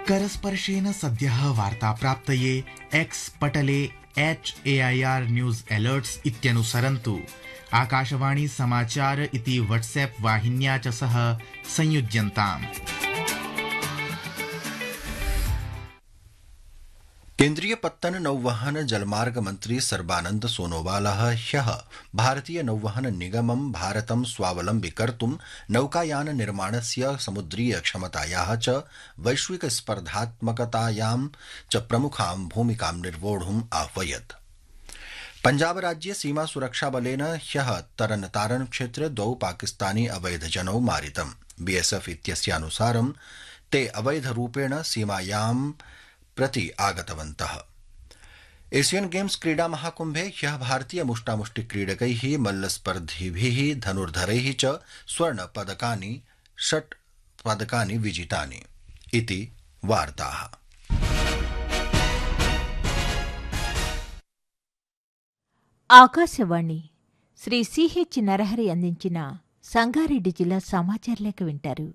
करस्पर्शेन सद्यः वार्ताप्राप्तये एक्स् पटले एच एआईआर न्यूज अलर्ट्स इत्यनुसरन्तु आकाशवाणी समाचार इति व्हाट्सएप वाहिन्या च सह संयुज्यन्ताम् केन्द्रीय पत्तन नौवहन जलमार्ग मन्त्री सर्बानन्द सोनोवालः ह्यः भारतीय नौवहन निगमं भारतं स्वावलम्बि कर्तुं नौकायान निर्माणस्य समुद्रीय क्षमतायाः च वैश्विक स्पर्धात्मकतायां च प्रमुखां भूमिकां निर्वोढुम् आह्वयत् पञ्जाब राज्ये सीमा सुरक्षा बलेन ह्यः तरन तारन क्षेत्रे द्वौ पाकिस्तानी अवैधजनौ मारितम् बीएसएफ इत्यस्यानुसारं ते अवैधरूपेण सीमायां प्रति आगतवन्तः एशियन गेम्स क्रीडा महाकुम्भे ह्यः भारतीय मुष्टामुष्टि क्रीडकैः मल्लस्पर्धिभिः धनुर्धरैः च स्वर्ण पदकानि षट् पदकानि विजितानि इति वार्ताः ఆకాశవాణి శ్రీ సిహెచ్ నరహరి అందించిన సంగారెడ్డి జిల్లా సమాచార లేఖ వింటారు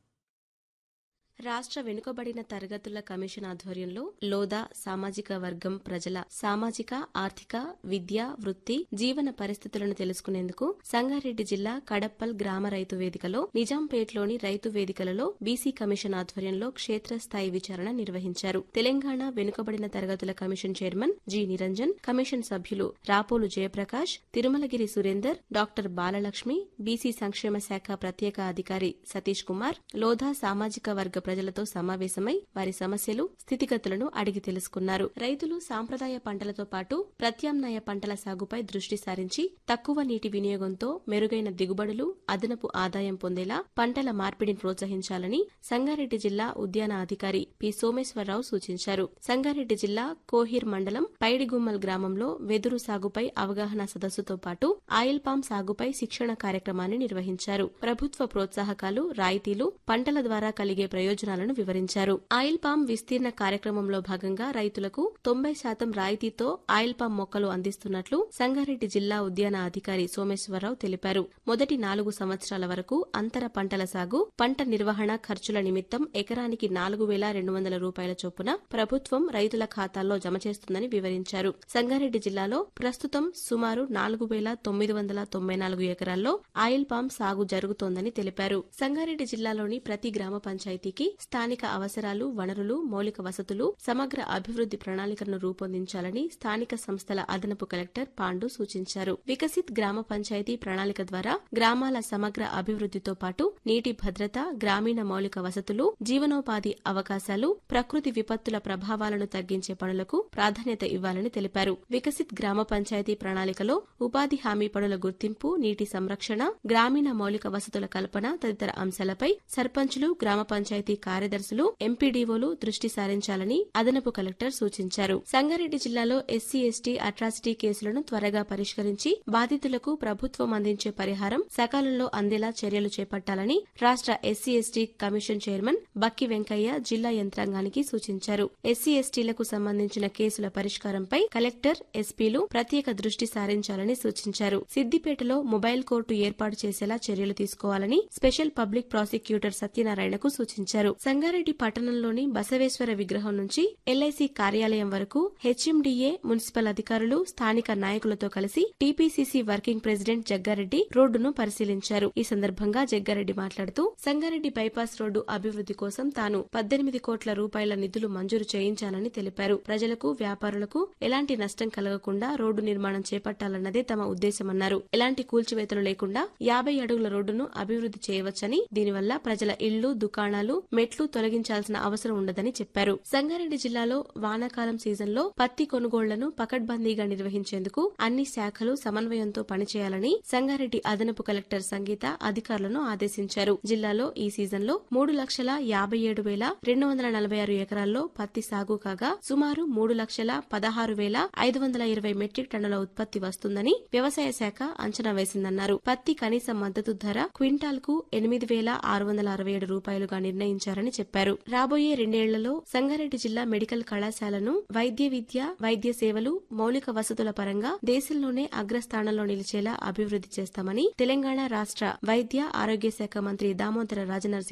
రాష్ట్ర వెనుకబడిన తరగతుల కమిషన్ ఆధ్వర్యంలో లోదా సామాజిక వర్గం ప్రజల సామాజిక ఆర్థిక విద్య వృత్తి జీవన పరిస్థితులను తెలుసుకునేందుకు సంగారెడ్డి జిల్లా కడప్పల్ గ్రామ రైతు వేదికలో నిజాంపేట్లోని రైతు వేదికలలో బీసీ కమిషన్ ఆధ్వర్యంలో క్షేత్రస్థాయి విచారణ నిర్వహించారు తెలంగాణ వెనుకబడిన తరగతుల commission chairman G Niranjan commission సభ్యులు రాపోలు జయప్రకాష్ తిరుమలగిరి సురేందర్ డాక్టర్ బాలలక్ష్మి బీసీ సంక్షేమ శాఖ ప్రత్యేక అధికారి సతీష్ కుమార్ లోధా సామాజిక వర్గ ప్రజలతో సమావేశమై వారి సమస్యలు స్థితిగతులను అడిగి తెలుసుకున్నారు రైతులు సాంప్రదాయ పంటలతో పాటు ప్రత్యామ్నాయ పంటల సాగుపై దృష్టి సారించి తక్కువ నీటి వినియోగంతో మెరుగైన దిగుబడులు అదనపు ఆదాయం పొందేలా పంటల మార్పిడిని ప్రోత్సహించాలని సంగారెడ్డి జిల్లా ఉద్యాన అధికారి పి సోమేశ్వరరావు సూచించారు సంగారెడ్డి జిల్లా కోహిర్ మండలం పైడిగుమ్మల్ గ్రామంలో వెదురు సాగుపై అవగాహన సదస్సుతో పాటు ఆయిల్ పామ్ సాగుపై శిక్షణ కార్యక్రమాన్ని నిర్వహించారు ప్రభుత్వ ప్రోత్సాహకాలు రాయితీలు పంటల ద్వారా కలిగే ప్రయోజనాలను వివరించారు ఆయిల్ పామ్ విస్తీర్ణ కార్యక్రమంలో భాగంగా రైతులకు తొంభై శాతం రాయితీతో ఆయిల్ పామ్ మొక్కలు అందిస్తున్నట్లు సంగారెడ్డి జిల్లా ఉద్యాన అధికారి సోమేశ్వరరావు తెలిపారు మొదటి నాలుగు సంవత్సరాల వరకు అంతర పంటల సాగు పంట నిర్వహణ ఖర్చుల నిమిత్తం ఎకరానికి నాలుగు వేల రెండు వందల రూపాయల చొప్పున ప్రభుత్వం రైతుల ఖాతాల్లో జమ చేస్తుందని వివరించారు సంగారెడ్డి జిల్లాలో ప్రస్తుతం సుమారు నాలుగు వేల తొమ్మిది వందల తొంభై నాలుగు ఎకరాల్లో ఆయిల్ పామ్ సాగు జరుగుతోందని తెలిపారు సంగారెడ్డి జిల్లాలోని ప్రతి గ్రామ పంచాయతీకి స్థానిక అవసరాలు వనరులు మౌలిక వసతులు సమగ్ర అభివృద్ది ప్రణాళికను రూపొందించాలని స్థానిక సంస్థల అదనపు కలెక్టర్ పాండు సూచించారు వికసిత్ గ్రామ పంచాయతీ ప్రణాళిక ద్వారా గ్రామాల సమగ్ర అభివృద్దితో పాటు నీటి భద్రత గ్రామీణ మౌలిక వసతులు జీవనోపాధి అవకాశాలు ప్రకృతి విపత్తుల ప్రభావాలను తగ్గించే పనులకు ప్రాధాన్యత ఇవ్వాలని తెలిపారు వికసిత్ గ్రామ పంచాయతీ ప్రణాళికలో ఉపాధి హామీ పనుల గుర్తింపు నీటి సంరక్షణ గ్రామీణ మౌలిక వసతుల కల్పన తదితర అంశాలపై సర్పంచులు గ్రామ పంచాయతీ కార్యదర్శులు ఎంపీడీఓలు దృష్టి సారించాలని అదనపు కలెక్టర్ సూచించారు సంగారెడ్డి జిల్లాలో ఎస్సీ ఎస్టీ అట్రాసిటీ కేసులను త్వరగా పరిష్కరించి బాధితులకు ప్రభుత్వం అందించే పరిహారం సకాలంలో అందేలా చర్యలు చేపట్టాలని రాష్ట్ర SC ST commission chairman Bakki Venkaiah జిల్లా యంత్రాంగానికి సూచించారు ఎస్సీ ఎస్టీలకు సంబంధించిన కేసుల పరిష్కారంపై కలెక్టర్ ఎస్పీలు ప్రత్యేక దృష్టి సారించాలని సూచించారు సిద్దిపేటలో మొబైల్ కోర్టు ఏర్పాటు చేసేలా చర్యలు తీసుకోవాలని స్పెషల్ పబ్లిక్ ప్రాసిక్యూటర్ సత్యనారాయణకు సూచించారు సంగారెడ్డి పట్టణంలోని బసవేశ్వర విగ్రహం నుంచి ఎల్ఐసి కార్యాలయం వరకు హెచ్ఎండిఏ మున్సిపల్ అధికారులు స్థానిక నాయకులతో కలిసి టీపీసీసీ వర్కింగ్ ప్రెసిడెంట్ జగ్గారెడ్డి రోడ్డును పరిశీలించారు ఈ సందర్భంగా జగ్గారెడ్డి మాట్లాడుతూ సంగారెడ్డి బైపాస్ రోడ్డు అభివృద్ది కోసం తాను పద్దెనిమిది కోట్ల రూపాయల నిధులు మంజూరు చేయించానని తెలిపారు ప్రజలకు వ్యాపారులకు ఎలాంటి నష్టం కలగకుండా రోడ్డు నిర్మాణం చేపట్టాలన్నదే తమ ఉద్దేశమన్నారు ఎలాంటి కూల్చివేతలు లేకుండా యాభై అడుగుల రోడ్డును అభివృద్ది చేయవచ్చని దీనివల్ల ప్రజల ఇళ్లు దుకాణాలు మెట్లు తొలగించాల్సిన అవసరం ఉండదని చెప్పారు సంగారెడ్డి జిల్లాలో వానాకాలం సీజన్లో పత్తి కొనుగోళ్లను పకడ్బందీగా నిర్వహించేందుకు అన్ని శాఖలు సమన్వయంతో పనిచేయాలని సంగారెడ్డి అదనపు కలెక్టర్ సంగీత అధికారులను ఆదేశించారు జిల్లాలో ఈ సీజన్లో మూడు లక్షల యాభై ఏడు వేల రెండు వందల నలభై ఆరు ఎకరాల్లో పత్తి సాగు కాగా సుమారు మూడు లక్షల పదహారు వేల ఐదు వందల ఇరవై మెట్రిక్ టన్నుల ఉత్పత్తి వస్తుందని వ్యవసాయ శాఖ అంచనా వేసిందన్నారు పత్తి కనీస మద్దతు ధర క్వింటాల్ కు ఎనిమిది వేల ఆరు వందల అరవై ఏడు రూపాయలుగా నిర్ణయించారని చెప్పారు రాబోయే రెండేళ్లలో సంగారెడ్డి జిల్లా మెడికల్ కళాశాలను వైద్య విద్య వైద్య సేవలు మౌలిక వసతుల పరంగా దేశంలోనే అగ్రస్థానంలో నిలిచేలా అభివృద్ది చేస్తామని తెలంగాణ రాష్ట్ర వైద్య ఆరోగ్య శాఖ మంత్రి దామోదర రాజనరసింహ